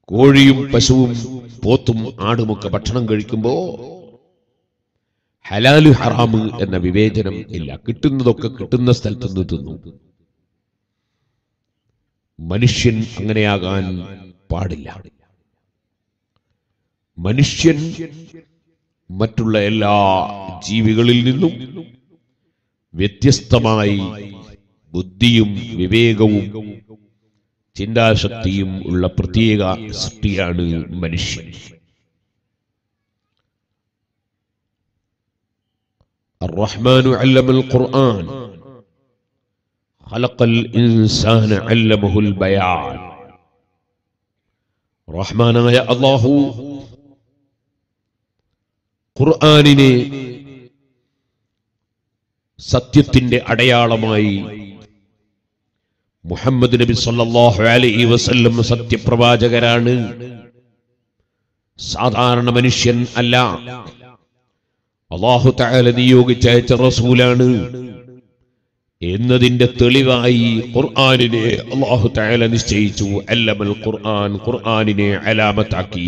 കോഴിയും പശുവും പോത്തും ആടുമൊക്കെ ഭക്ഷണം കഴിക്കുമ്പോ ഹലാല് ഹറാമ് എന്ന വിവേചനം ഇല്ല കിട്ടുന്നതൊക്കെ കിട്ടുന്ന സ്ഥലത്ത് നിന്ന് തിന്നു മനുഷ്യൻ അങ്ങനെയാകാൻ പാടില്ല മനുഷ്യൻ മറ്റുള്ള എല്ലാ ജീവികളിൽ നിന്നും വ്യത്യസ്തമായി ബുദ്ധിയും വിവേകവും ചിന്താശക്തിയും ഉള്ള പ്രത്യേക സൃഷ്ടിയാണ് മനുഷ്യൻ الرحمن علم القرآن خلق الإنسان علمه البيان റഹ്മാനായ അള്ളാഹു ഖുർആാനിനെ സത്യത്തിന്റെ അടയാളമായി മുഹമ്മദ് നബി സല്ലല്ലാഹു അലൈഹി വസല്ലം സത്യപ്രവാചകരാണ് സാധാരണ മനുഷ്യൻ അല്ല അള്ളാഹു തആല നിയോഗിച്ചയച്ച റസൂലാണ് എന്നതിന്റെ തെളിവായി ഖുർആനിനെ അള്ളാഹു തആല നിശ്ചയിച്ചു അല്ലമൽ ഖുർആൻ ഖുർആനിനെ അലാമത്താക്കി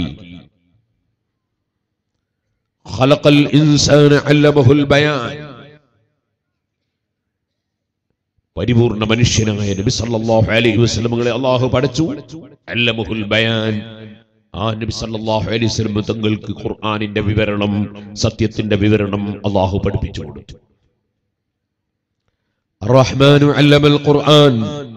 ഖലഖൽ ഇൻസാന അല്ലമഹുൽ ബയാൻ പരിപൂർണ മനുഷ്യനായ നബി സല്ലല്ലാഹു അലൈഹി വസല്ലമകളെ അള്ളാഹു പഠിച്ചു അല്ലമഹുൽ ബയാൻ ആ നബി സല്ലല്ലാഹു അലൈഹി വസല്ലം തങ്ങൾക്ക് ഖുർആനിന്റെ വിവരണം സത്യത്തിന്റെ വിവരണം അള്ളാഹു പഠിപ്പിച്ചു കൊടുത്തു الرحمن علم القرآن